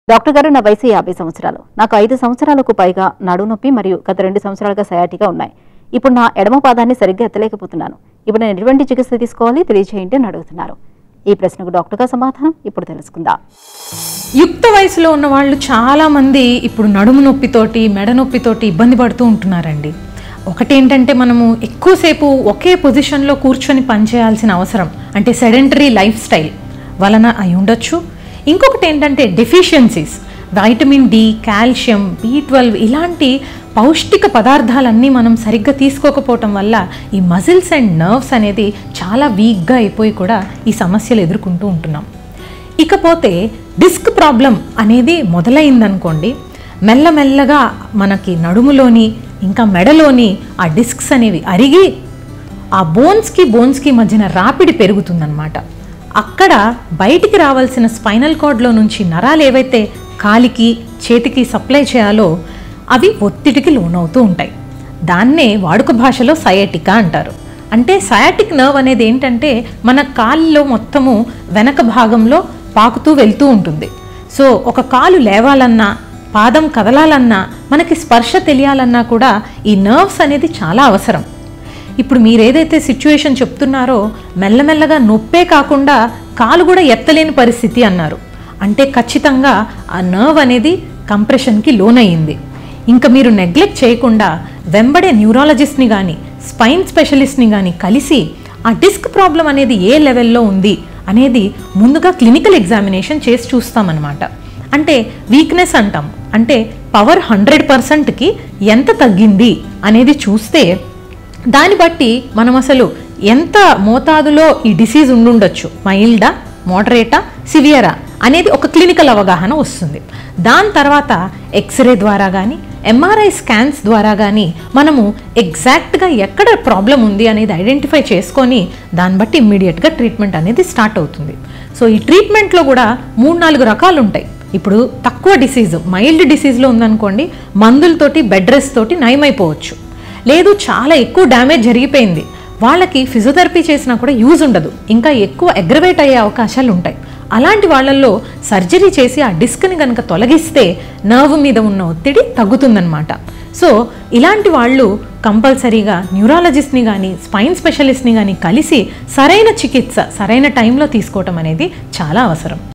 doctor గారు నా వయసు యాభై సంవత్సరాలు నాకు ఐదు సంవత్సరాలకు పైగా నడుము నొప్పి మరియు గత రెండు సంవత్సరాలుగా సయాటిగా ఉన్నాయి ఇప్పుడు నా ఎడమ పాదాన్ని సరిగ్గా ఎత్తలేకపోతున్నాను ఇప్పుడు నేను ఎటువంటి చికిత్స తీసుకోవాలి తెలియజేయండి అని అడుగుతున్నారు ఈ ప్రశ్నకు డాక్టర్ గారు సమాధానం ఇప్పుడు తెలుసుకుందాం యుక్త వయసులో ఉన్న వాళ్ళు చాలామంది ఇప్పుడు నడుము నొప్పితోటి మెడ నొప్పితోటి ఇబ్బంది పడుతూ ఉంటున్నారండి ఒకటేంటంటే మనము ఎక్కువసేపు ఒకే పొజిషన్లో కూర్చొని పనిచేయాల్సిన అవసరం అంటే సెడెంటరీ లైఫ్ స్టైల్ వలన అయి ఉండొచ్చు ఇంకొకటి ఏంటంటే deficiencies vitamin D calcium B twelve ఇలాంటి పౌష్టిక పదార్థాలన్నీ మనం సరిగ్గా తీసుకోకపోవటం వల్ల ఈ మజిల్స్ అండ్ నర్వ్స్ అనేది చాలా వీక్గా అయిపోయి కూడా ఈ సమస్యలు ఎదుర్కొంటూ ఉంటున్నాం ఇకపోతే డిస్క్ ప్రాబ్లం అనేది మొదలైందనుకోండి మెల్లమెల్లగా మనకి నడుములోని ఇంకా మెడలోని ఆ డిస్క్స్ అనేవి అరిగి ఆ బోన్స్కి బోన్స్కి మధ్యన రాపిడి పెరుగుతుందన్నమాట అక్కడ బయటికి రావాల్సిన స్పైనల్ కార్డ్లో నుంచి నరాలు ఏవైతే కాలికి చేతికి సప్లై చేయాలో అవి ఒత్తిడికి లోనవుతూ ఉంటాయి దాన్నే వాడుక భాషలో సయాటికా అంటారు అంటే సయాటిక్ నర్వ్ అనేది ఏంటంటే మన కాలిలో మొత్తము వెనక భాగంలో పాకుతూ వెళ్తూ ఉంటుంది సో ఒక కాలు లేవాలన్నా పాదం కదలాలన్నా మనకి స్పర్శ తెలియాలన్నా కూడా ఈ నర్వ్స్ అనేది చాలా అవసరం ఇప్పుడు మీరు ఏదైతే సిచ్యువేషన్ చెప్తున్నారో మెల్లమెల్లగా నొప్పే కాకుండా కాలు కూడా ఎత్తలేని పరిస్థితి అన్నారు అంటే ఖచ్చితంగా ఆ నర్వ్ అనేది కంప్రెషన్కి లోనయ్యింది ఇంకా మీరు నెగ్లెక్ట్ చేయకుండా వెంబడే న్యూరాలజిస్ట్ని కానీ స్పైన్ స్పెషలిస్ట్ని కానీ కలిసి ఆ డిస్క్ ప్రాబ్లం అనేది ఏ లెవెల్లో ఉంది అనేది ముందుగా క్లినికల్ ఎగ్జామినేషన్ చేసి చూస్తామన్నమాట అంటే వీక్నెస్ అంటాం అంటే పవర్ హండ్రెడ్ పర్సెంట్కి ఎంత తగ్గింది అనేది చూస్తే దాన్ని బట్టి మనం అసలు ఎంత మోతాదులో ఈ డిసీజ్ ఉండుండొచ్చు మైల్డా మోడరేటా సివియరా అనేది ఒక క్లినికల్ అవగాహన వస్తుంది దాని తర్వాత ఎక్స్రే ద్వారా కానీ ఎంఆర్ఐ స్కాన్స్ ద్వారా కానీ మనము ఎగ్జాక్ట్గా ఎక్కడ ప్రాబ్లం ఉంది అనేది ఐడెంటిఫై చేసుకొని దాన్ని బట్టి ఇమ్మీడియట్గా ట్రీట్మెంట్ అనేది స్టార్ట్ అవుతుంది సో ఈ ట్రీట్మెంట్లో కూడా మూడు నాలుగు రకాలు ఉంటాయి ఇప్పుడు తక్కువ డిసీజ్ మైల్డ్ డిసీజ్లో ఉందనుకోండి మందులతోటి బెడ్ రెస్ట్ తోటి నయమైపోవచ్చు లేదు చాలా ఎక్కువ డ్యామేజ్ జరిగిపోయింది వాళ్ళకి ఫిజియోథెరపీ చేసినా కూడా యూజ్ ఉండదు ఇంకా ఎక్కువ అగ్రవేట్ అయ్యే అవకాశాలు ఉంటాయి అలాంటి వాళ్ళల్లో సర్జరీ చేసి ఆ డిస్క్ని కనుక తొలగిస్తే నర్వ్ మీద ఉన్న ఒత్తిడి తగ్గుతుందన్నమాట సో ఇలాంటి వాళ్ళు కంపల్సరీగా న్యూరాలజిస్ట్ని కానీ స్పైన్ స్పెషలిస్ట్ని కానీ కలిసి సరైన చికిత్స సరైన టైంలో తీసుకోవటం అనేది చాలా అవసరం